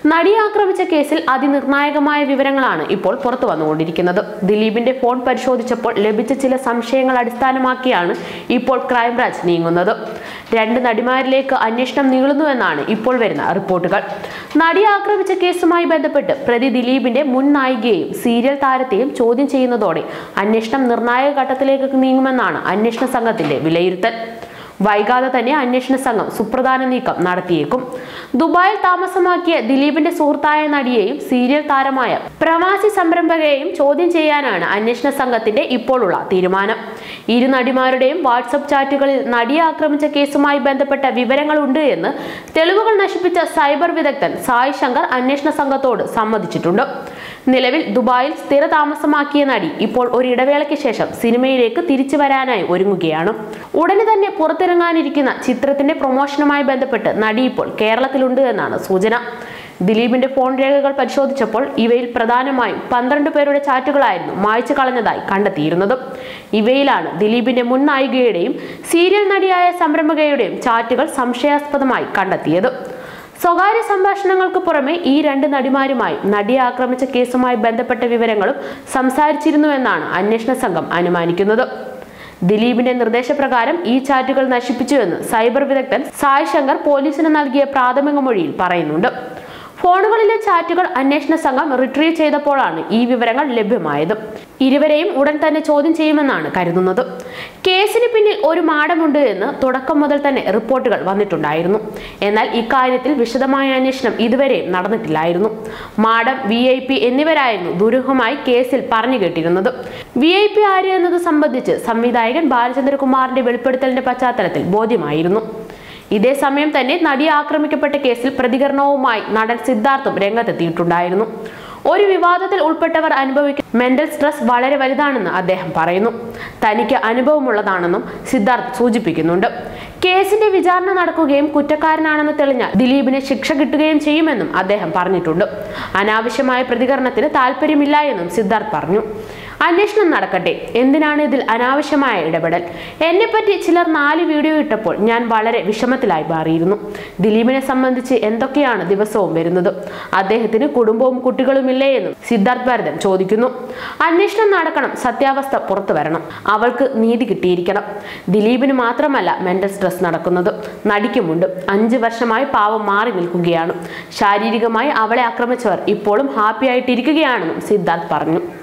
നടിയെ ആക്രമിച്ച കേസിൽ അതിനിർണായകമായ വിവരങ്ങളാണ് ഇപ്പോൾ പുറത്തു വന്നുകൊണ്ടിരിക്കുന്നത് ദിലീപിന്റെ ഫോൺ പരിശോധിച്ചപ്പോൾ ലഭിച്ച ചില സംശയങ്ങൾ അടിസ്ഥാനമാക്കിയാണ് ഇപ്പോൾ ക്രൈംബ്രാഞ്ച് നീങ്ങുന്നത് രണ്ട് നടിമാരിലേക്ക് അന്വേഷണം നീളുന്നുവെന്നാണ് ഇപ്പോൾ വരുന്ന റിപ്പോർട്ടുകൾ നടിയെ ആക്രമിച്ച കേസുമായി ബന്ധപ്പെട്ട് പ്രതി ദിലീപിന്റെ മുൻ നായികയെയും സീരിയൽ താരത്തെയും ചോദ്യം ചെയ്യുന്നതോടെ അന്വേഷണം നിർണായക ഘട്ടത്തിലേക്ക് നീങ്ങുമെന്നാണ് അന്വേഷണ സംഘത്തിന്റെ വിലയിരുത്തൽ വൈകാതെ തന്നെ അന്വേഷണ സംഘം സുപ്രധാന നീക്കം നടത്തിയേക്കും ദുബായിൽ താമസമാക്കിയ ദിലീപിന്റെ സുഹൃത്തായ നടിയെയും സീരിയൽ താരമായ പ്രവാസി സംരംഭകയെയും ചോദ്യം ചെയ്യാനാണ് അന്വേഷണ സംഘത്തിന്റെ ഇപ്പോഴുള്ള തീരുമാനം ഇരു നടിമാരുടെയും വാട്സപ്പ് ചാറ്റുകളിൽ നടിയെ ആക്രമിച്ച കേസുമായി ബന്ധപ്പെട്ട വിവരങ്ങളുണ്ട് എന്ന് തെളിവുകൾ നശിപ്പിച്ച സൈബർ വിദഗ്ധൻ സായ് ശങ്കർ അന്വേഷണ സംഘത്തോട് സമ്മതിച്ചിട്ടുണ്ട് നിലവിൽ ദുബായിൽ സ്ഥിര താമസമാക്കിയ നടി ഇപ്പോൾ ഒരു ഇടവേളയ്ക്ക് ശേഷം സിനിമയിലേക്ക് തിരിച്ചു വരാനായി ഒരുങ്ങുകയാണ് ഉടനെ തന്നെ പുറത്തിറങ്ങാനിരിക്കുന്ന ചിത്രത്തിന്റെ പ്രൊമോഷനുമായി ബന്ധപ്പെട്ട് നടി ഇപ്പോൾ കേരളത്തിലുണ്ട് എന്നാണ് സൂചന ദിലീപിന്റെ ഫോൺ രേഖകൾ പരിശോധിച്ചപ്പോൾ ഇവയിൽ പ്രധാനമായും പന്ത്രണ്ട് പേരുടെ ചാറ്റുകളായിരുന്നു മായ്ച്ചു കളഞ്ഞതായി കണ്ടെത്തിയിരുന്നത് ഇവയിലാണ് ദിലീപിന്റെ മുൻ നായികയുടെയും സീരിയൽ നടിയായ സംരംഭകയുടെയും ചാറ്റുകൾ സംശയാസ്പദമായി കണ്ടെത്തിയത് സ്വകാര്യ സംഭാഷണങ്ങൾക്ക് പുറമെ ഈ രണ്ട് നടിമാരുമായി നടിയെ ആക്രമിച്ച കേസുമായി ബന്ധപ്പെട്ട വിവരങ്ങളും സംസാരിച്ചിരുന്നുവെന്നാണ് അന്വേഷണ സംഘം അനുമാനിക്കുന്നത് ദിലീപിന്റെ നിർദ്ദേശപ്രകാരം ഈ ചാറ്റുകൾ നശിപ്പിച്ചുവെന്ന് സൈബർ വിദഗ്ധൻ സായ് ശങ്കർ പോലീസിന് നൽകിയ പ്രാഥമിക മൊഴിയിൽ പറയുന്നുണ്ട് ഫോണുകളിലെ ചാറ്റുകൾ അന്വേഷണ സംഘം റിട്രീവ് ചെയ്തപ്പോഴാണ് ഈ വിവരങ്ങൾ ലഭ്യമായത് ഇരുവരെയും ഉടൻ തന്നെ ചോദ്യം ചെയ്യുമെന്നാണ് കരുതുന്നത് കേസിന് പിന്നിൽ ഒരു മാടമുണ്ട് എന്ന് തുടക്കം മുതൽ തന്നെ റിപ്പോർട്ടുകൾ വന്നിട്ടുണ്ടായിരുന്നു എന്നാൽ ഇക്കാര്യത്തിൽ വിശദമായ അന്വേഷണം ഇതുവരെയും നടന്നിട്ടില്ലായിരുന്നു മാഡം വി ഐ പി എന്നിവരായിരുന്നു ദുരൂഹമായി കേസിൽ പറഞ്ഞു കേട്ടിരുന്നത് വി ഐ പി ആര് എന്നത് സംബന്ധിച്ച് സംവിധായകൻ ബാലചന്ദ്രകുമാറിന്റെ വെളിപ്പെടുത്തലിന്റെ പശ്ചാത്തലത്തിൽ ബോധ്യമായിരുന്നു ഇതേ സമയം തന്നെ നടി ആക്രമിക്കപ്പെട്ട കേസിൽ പ്രതികരണവുമായി നടൻ സിദ്ധാർത്ഥും രംഗത്തെത്തിയിട്ടുണ്ടായിരുന്നു ഒരു വിവാദത്തിൽ ഉൾപ്പെട്ടവർ അനുഭവിക്കുന്ന മെന്റൽ സ്ട്രെസ് വളരെ വലുതാണെന്ന് അദ്ദേഹം പറയുന്നു തനിക്ക് അനുഭവമുള്ളതാണെന്നും സിദ്ധാർത്ഥ് സൂചിപ്പിക്കുന്നുണ്ട് കേസിന്റെ വിചാരണ നടക്കുകയും കുറ്റക്കാരനാണെന്ന് തെളിഞ്ഞാൽ ദിലീപിന് ശിക്ഷ കിട്ടുകയും ചെയ്യുമെന്നും അദ്ദേഹം പറഞ്ഞിട്ടുണ്ട് അനാവശ്യമായ പ്രതികരണത്തിന് താല്പര്യമില്ല എന്നും സിദ്ധാർത്ഥ് പറഞ്ഞു അന്വേഷണം നടക്കട്ടെ എന്തിനാണ് ഇതിൽ അനാവശ്യമായ ഇടപെടൽ എന്നെപ്പറ്റി ചിലർ നാല് വീഡിയോ ഇട്ടപ്പോൾ ഞാൻ വളരെ വിഷമത്തിലായി മാറിയിരുന്നു ദിലീപിനെ സംബന്ധിച്ച് എന്തൊക്കെയാണ് ദിവസവും വരുന്നത് അദ്ദേഹത്തിന് കുടുംബവും കുട്ടികളുമില്ലേ എന്നും സിദ്ധാർത്ഥ് ഭരതൻ ചോദിക്കുന്നു അന്വേഷണം നടക്കണം സത്യാവസ്ഥ പുറത്തു വരണം അവൾക്ക് നീതി കിട്ടിയിരിക്കണം ദിലീപിന് മാത്രമല്ല മെന്റൽ സ്ട്രെസ് നടക്കുന്നത് നടിക്കുമുണ്ട് അഞ്ച് വർഷമായി പാവം മാറി നിൽക്കുകയാണ് ശാരീരികമായി അവളെ ആക്രമിച്ചവർ ഇപ്പോഴും ഹാപ്പി ആയിട്ടിരിക്കുകയാണെന്നും സിദ്ധാർത്ഥ് പറഞ്ഞു